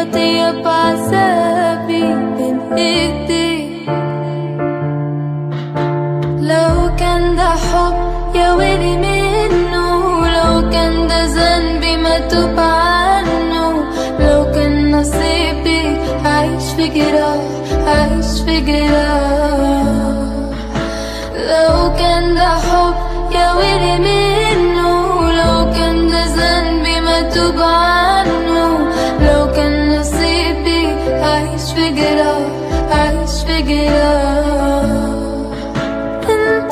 أطيب عذابي بين ايديك لو كان ده حب يا ويلي منه لو كان ده ذنبي ما توب عنه لو كان نصيبي عايش في جراح عايش في جراح لو كان ده حب يا ويلي منه لو كان ده ذنبي ما توب عنه لو كان نصيبي عايش في جراح عايش في جراح انت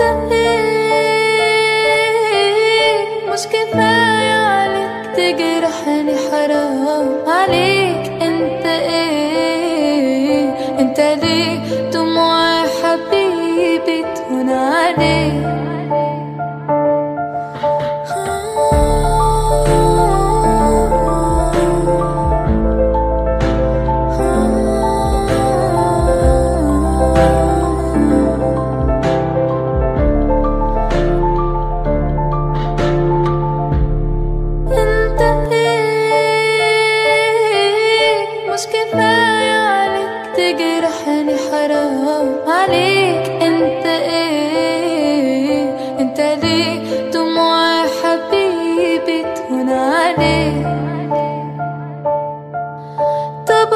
ايه مش كفاية عليك تجرحني حرام عليك انت ايه انت ليه دموع حبيبي تهون عليك انت ايه مش كفاية عليك تجرحني حرام عليك انت ايه انت ليه دموع حبيبي تهون عليك طب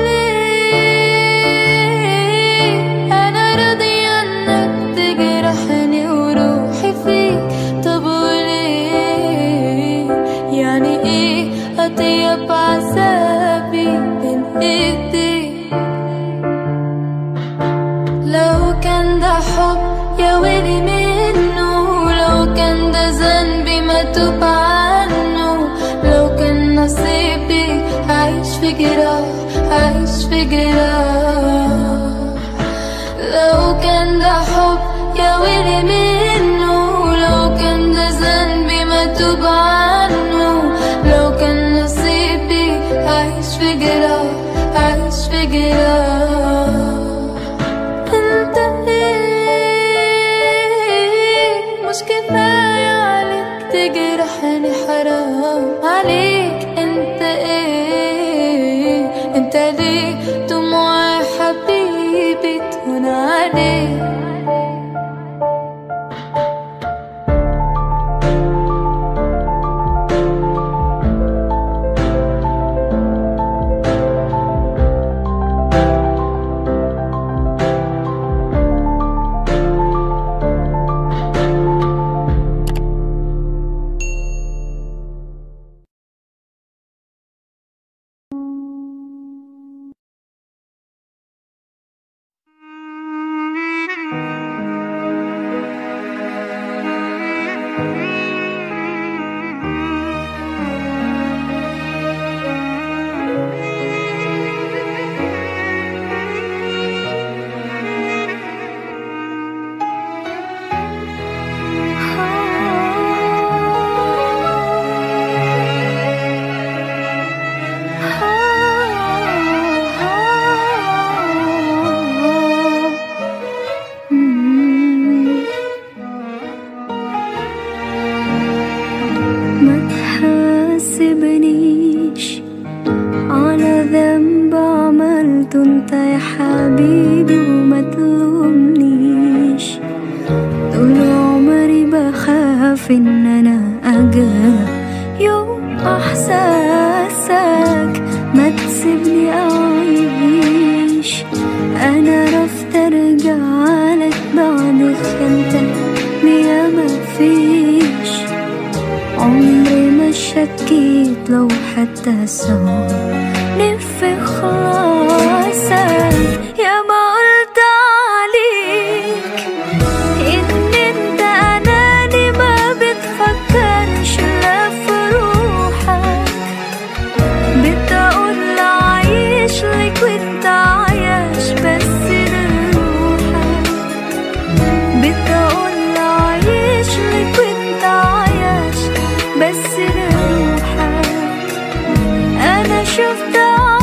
وليه انا راضية انك تجرحني وروحي فيك طب وليه يعني ايه اطيب عذابي بين ايديك لو كان ده حب يا ويلي منه لو كان ده ذنبي ما توب عنه لو كان نصيبي عايش في جراح عايش في جراح لو كان ده حب يا ويلي منه لو كان ده ذنبي ما توب عنه لو كان نصيبي عايش في جراح عايش في جراح انت ايه مش كفاية عليك تجرحني حرام عليك انت ايه انت ليه دموع حبيبي تهون عليك ما تحاسبنيش على ذنب عملته انت يا حبيبي وما تلومنيش طول عمري بخاف ان انا اجرح يوم احساسك ما تسيبني اعيش انا عرفت ارجع لك بعد خيانتك يا ما فيش عمري ما شكيت لو حتى سوا نفي خلاصك يا ما قلت عليك ان انت اناني ما بتفكرش لا في روحك بتقول عايش لك وانت عايش بس لروحك بتقول عايش لك وانت عايش بس لروحك انا شفت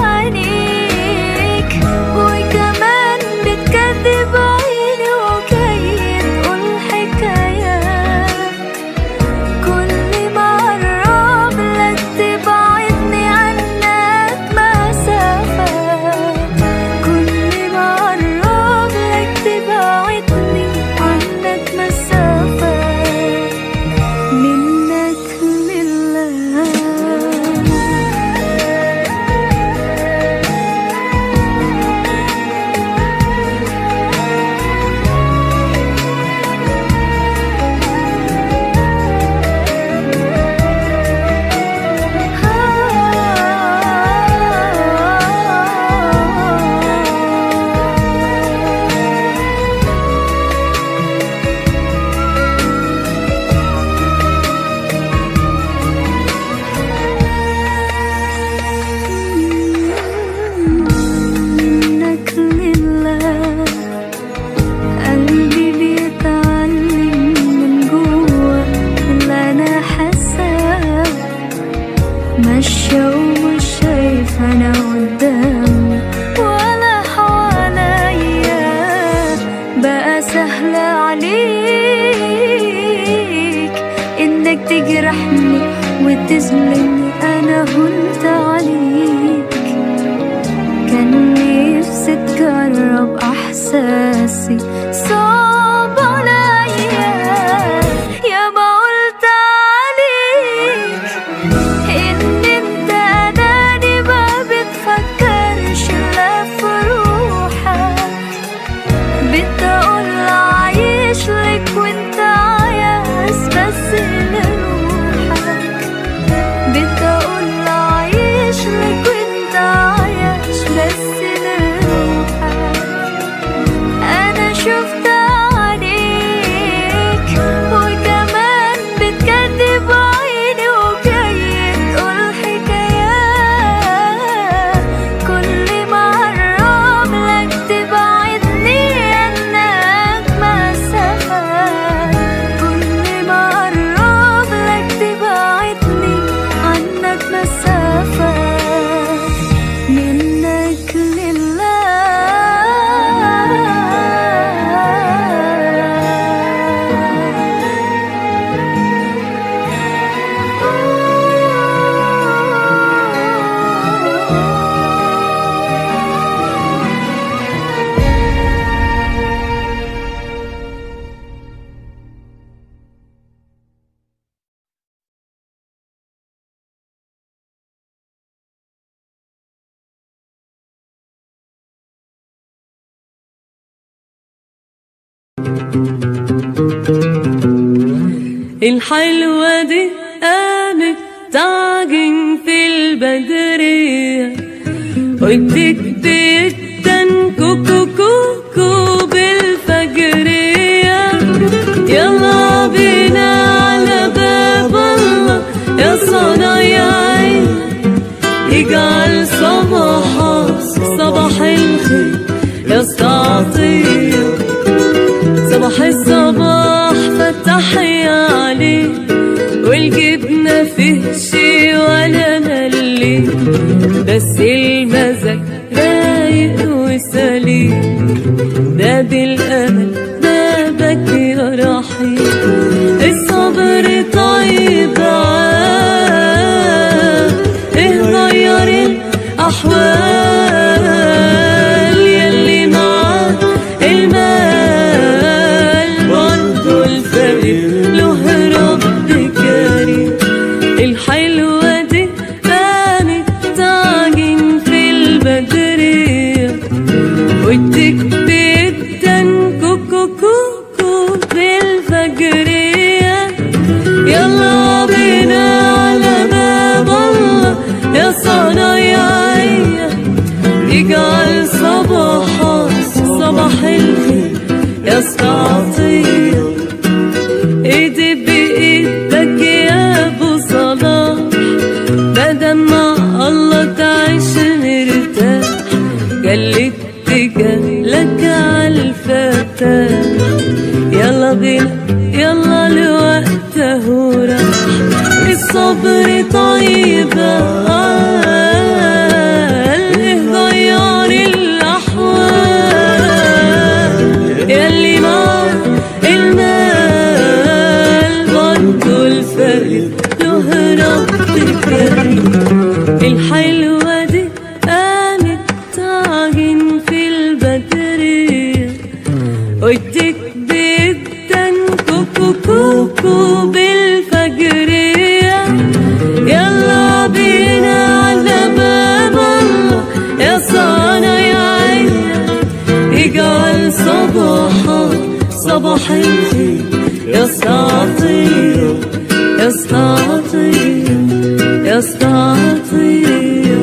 عينيك وكمان بتكذب عيني وجاي تقول حكايات كل ما اقرب لك تبعدني عنك مسافات الحلوة دي قامت تعجن في البدرية وتكتب كوكو كوكو بالفجرية يلا بينا على باب الله يا صنايعي يجعل صباحك صباح الخير يا استعطيه صباح الصباح فتحي عليه والجبنة فيه شي ولا ملي بس المزاج رايق وسليم باب الأمل بابك يا رحيم الصبر طيب عام ايه غير الأحوال يلي معاه المال برضو الفقير له رب كريم الحلوة دي قامت تعجن في البدرية وتكتب كوكو كوكو بالفجرية يلا بينا على باب الله يا صنايعية يجعل صباحك صباح الخير يا استعطيه ايدي بايدك يا ابو صلاح بدل ما الله تعيش مرتاح قلت لك عالفتاح يلا بينا يلا لوقته راح الصبر طيب قال غير الاحوال يلي مع المال برضو الفقير له رب كريم الحلوة دي قامت تعجن في البدرية وديك جدا كوكو كوكو بالفجرية يلا بينا على باب الله يا صنايعية اجعل صباحك صباح الخير يا استعطيه يا استعطيه يا استعطيه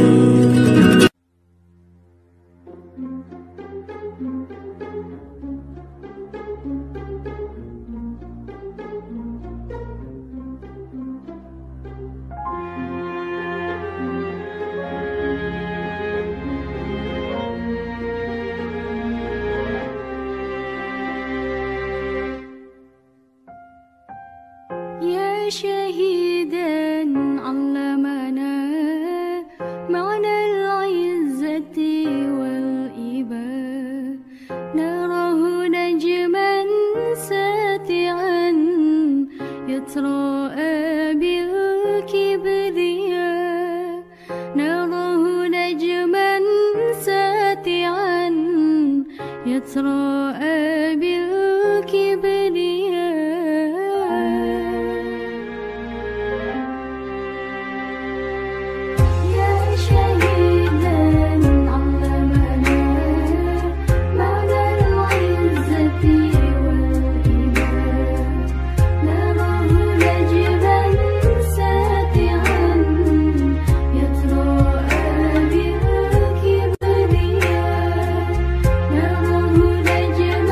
يا شهيدا علمنا معنى العزة والإباء نراه نجما ساتعا يتراءى بالكبرياء نراه نجما ساتعا يتراءى بالكبرياء يا شهيدا علمنا معنى العزة والإيمان نراه نجما ساتعا يتراءى بالكبرياء نراه نجما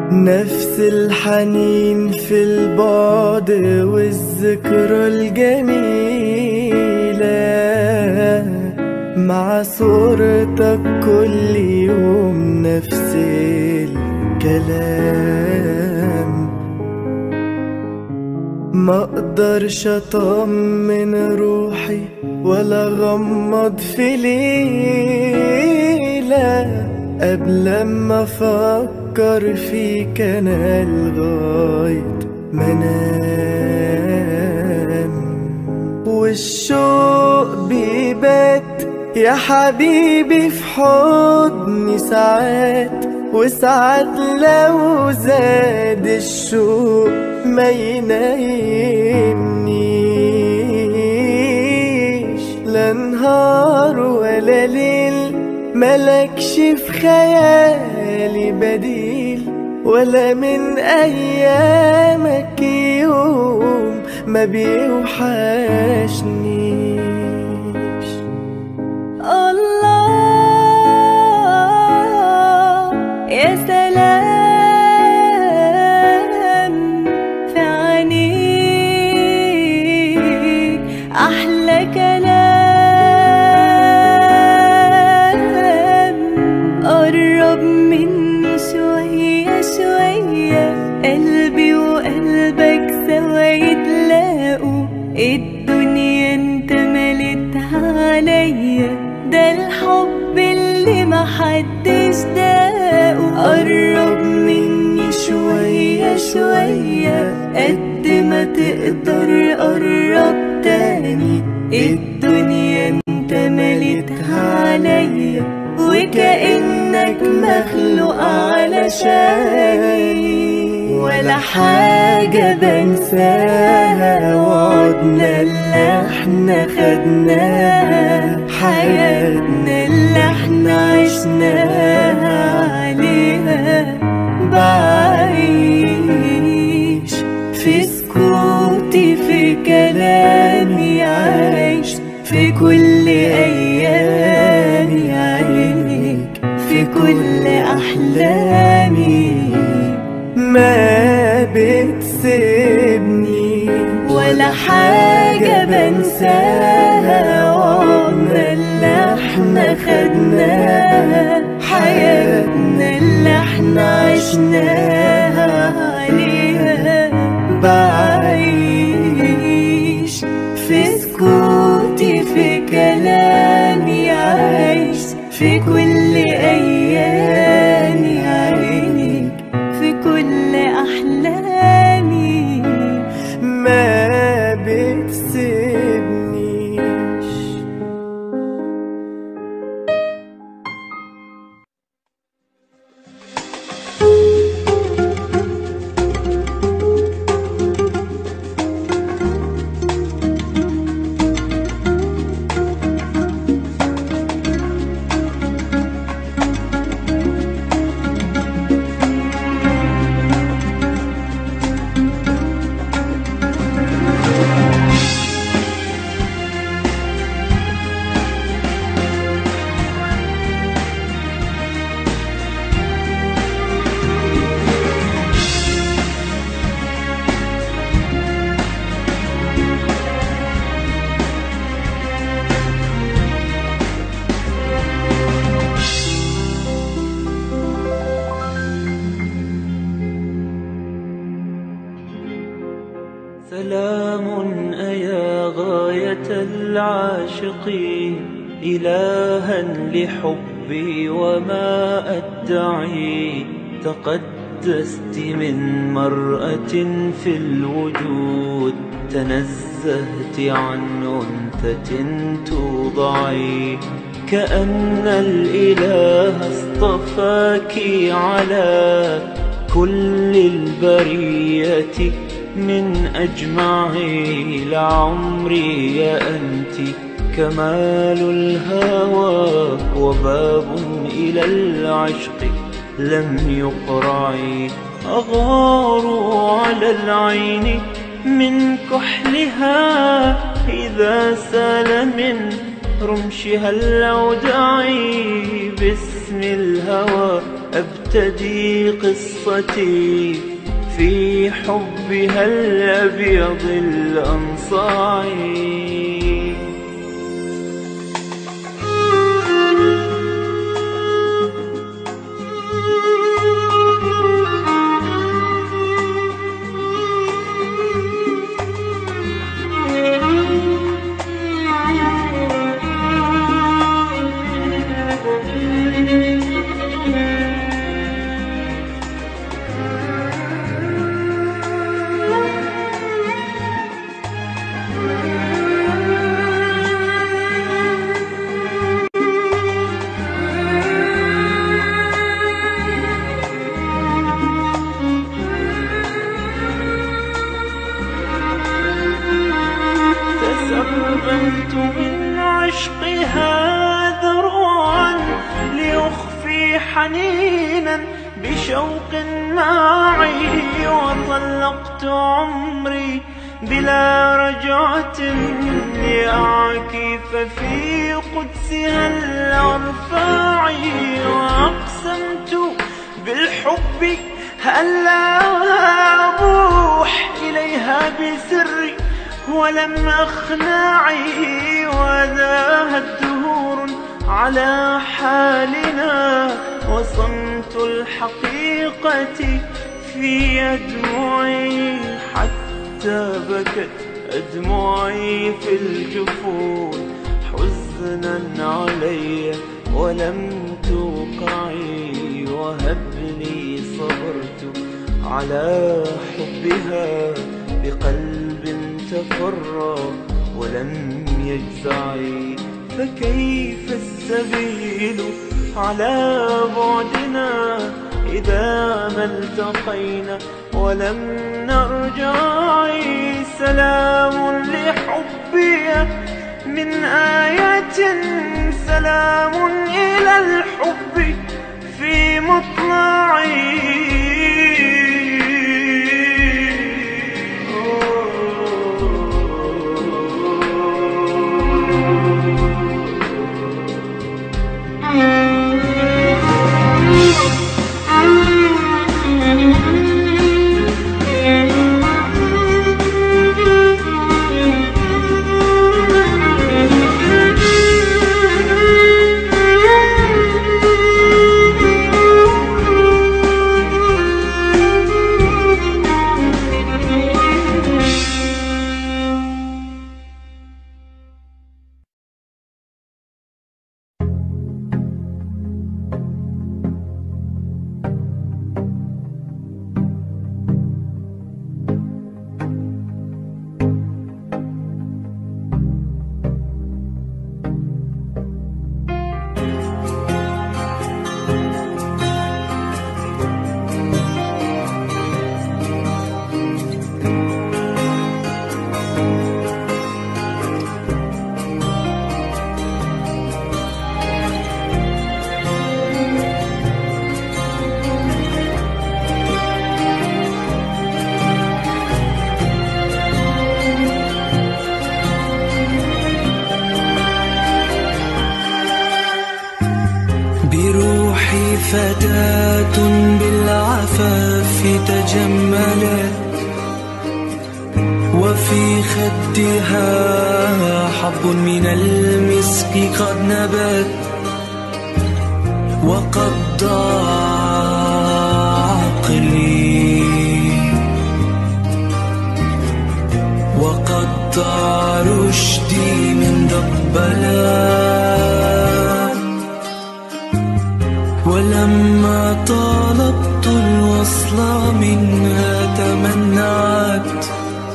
نفس الحنين في البعد والذكرى الجميلة مع صورتك كل يوم نفس الكلام ما اقدرش اطمن روحي ولا غمض في ليلة قبل ما افكر فيك انا لغاية ما انام والشوق بيبات يا حبيبي في حضني ساعات وساعات لو زاد الشوق ما ينامنيش لا نهار ولا ليل ملكش في خيالي بديل ولا من ايامك يوم ما بيوحشنيش الله يا سلام في عينيك أحلى كلام قرب مني شوية شوية قلبي وقلبك سوا يتلاقوا الدنيا انت ملتها عليا ده الحب اللي محدش داقه قرب مني شوية شوية قد ما تقدر قرب تاني الدنيا انت ملتها عليا وكأنك مخلوق علشاني ولا حاجة بنساها وعدنا اللي احنا خدناها حياتنا اللي احنا عشناها عليها بعيش في سكوتي في كلامي عايش في كل أيامي عينيك في كل أحلامي ما بتسيبني ولا حاجة بنساها عمرنا اللي احنا خدناها حياتنا اللي احنا عشناها عليها بعيش في سكوتي في كلامي عايش في كل أيامي عينيك في كل أحلامي ما بتسيبنيش سلام أيا غاية العاشقين إلها لحبي وما أدعي تقدست من مرأة في الوجود تنزهت عن أنثى توضعي كأن الإله اصطفاك على كل البرية من أجمعي لعمري يا أنت كمال الهوى وباب إلى العشق لم يقرعي أغار على العين من كحلها إذا سال من رمشها الأودعي باسم الهوى أبتسم تبتدي قصتي في حبها الأبيض الأنصاعي تسربلت من عشقها ذرعا ليخفي حنينا بشوق معي وطلقت عمري بلا رجعة لأعكف في قدسها الأرفاع وأقسمت بالحب ألا أبوح إليها بسري ولم أخنعي وذاهت دهور على حالنا وصمت الحقيقة في أدمعي حتى بكت أدمعي في الجفون حزنا علي ولم توقعي وهبني صبرت على حبها بقلب تفرى ولم يجزعي فكيف السبيل على بعدنا إذا ما التقينا ولم نرجع سلام لحبي من آية سلام إلى الحب في بروحي فتاة بالعفاف تجملت وفي خدها حب من المسك قد نبت وقد ضاع عقلي وقد ضاع رشدي من ضبلات ولما طلبت الوصل منها تمنعت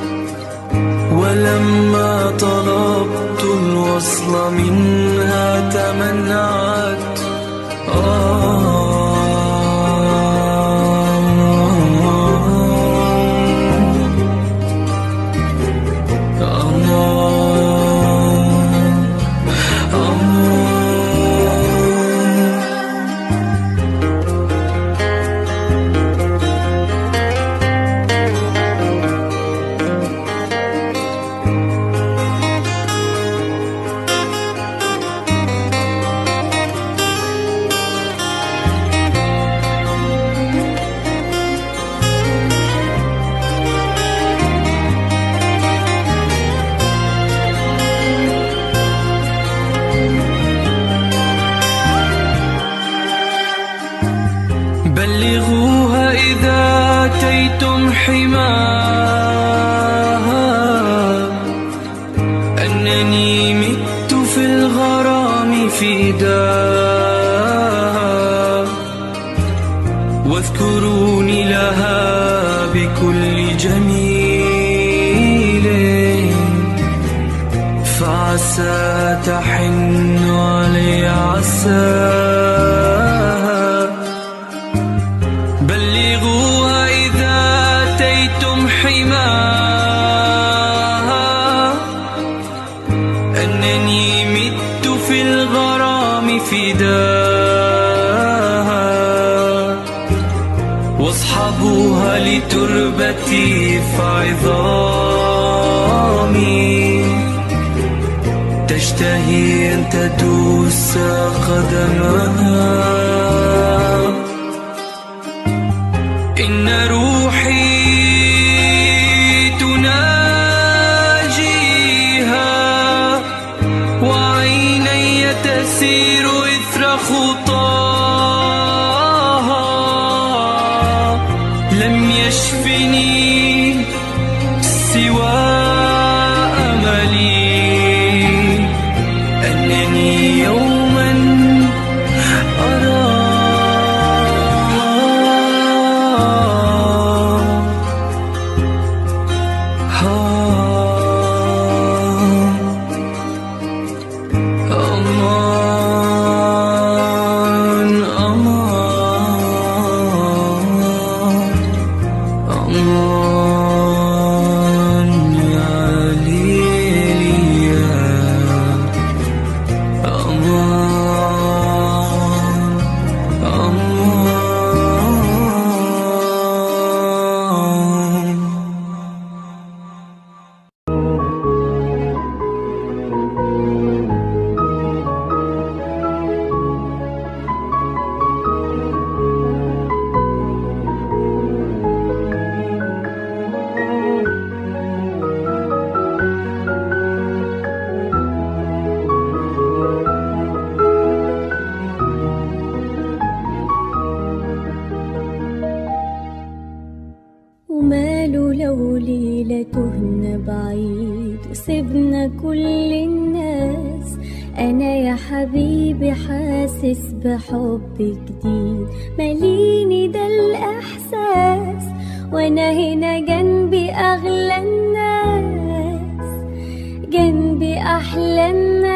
ولما طلبت الوصل منها تمنعت آه أتيتم حماها أنني مت في الغرام فداها واذكروني لها بكل جميل فعسى تحن علي عساها بلغوها إذا أتيتم حماها أنني مت في الغرام فداها واصحبوها لتربتي فعظامي تشتهي أن تدوس قدمها إن روحي تناجيها وعيني تسير إثر خطاها لم يشفني سوى أملي أنني يوما أراها أمان أمان أمان يا ليليا أمان أمان وماله لو ليلة تهنا بعيد وسيبنا كل الناس أنا يا حبيبي حاسس بحب جديد ماليني ده الإحساس وأنا هنا جنبي أغلى الناس جنبي أحلى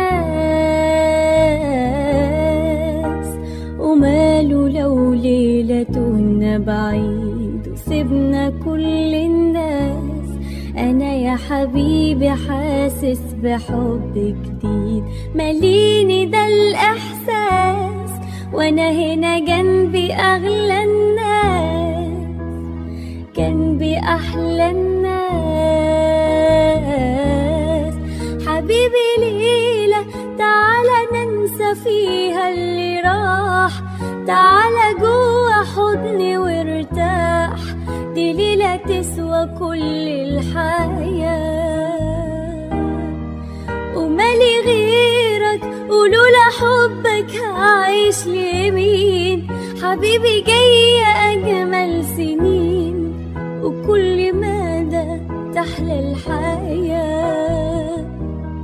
الناس وماله لو ليلة تهنا بعيد وسيبنا كل الناس أنا يا حبيبي حاسس بحب جديد ماليني ده الإحساس وأنا هنا جنبي أغلى الناس جنبي أحلى الناس حبيبي ليلة تعالى ننسى فيها اللي راح تعالى جوا حضني وارتاح دي ليلة تسوى كل الحياة ومالي غيرك ولولا حبك هعيش لمين حبيبي جاي أجمل سنين وكل مدى تحلى الحياة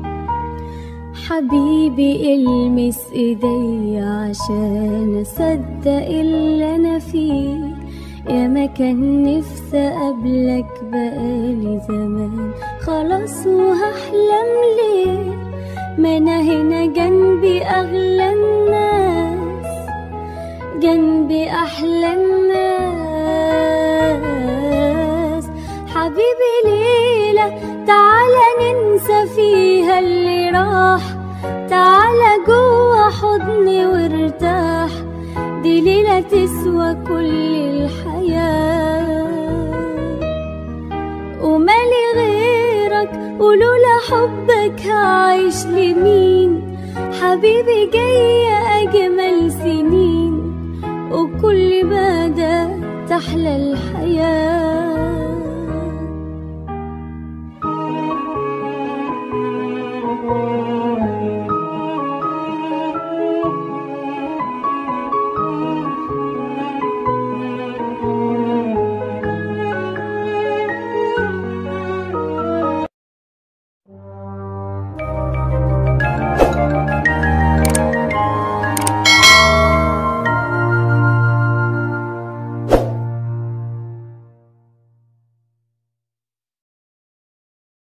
حبيبي المس ايدي عشان اصدق اللي انا فيه يا ما كان نفسي اقابلك بقالي زمان خلاص وهحلم ليه ما انا هنا جنبي اغلى الناس جنبي احلى الناس حبيبي ليلة تعالى ننسى فيها اللي راح تعالى جوا حضني وارتاح دي ليلة تسوى كل الحياة ومالي غيرك ولولا حبك هعيش لمين حبيبي جاي أجمل سنين وكل مدى تحلى الحياه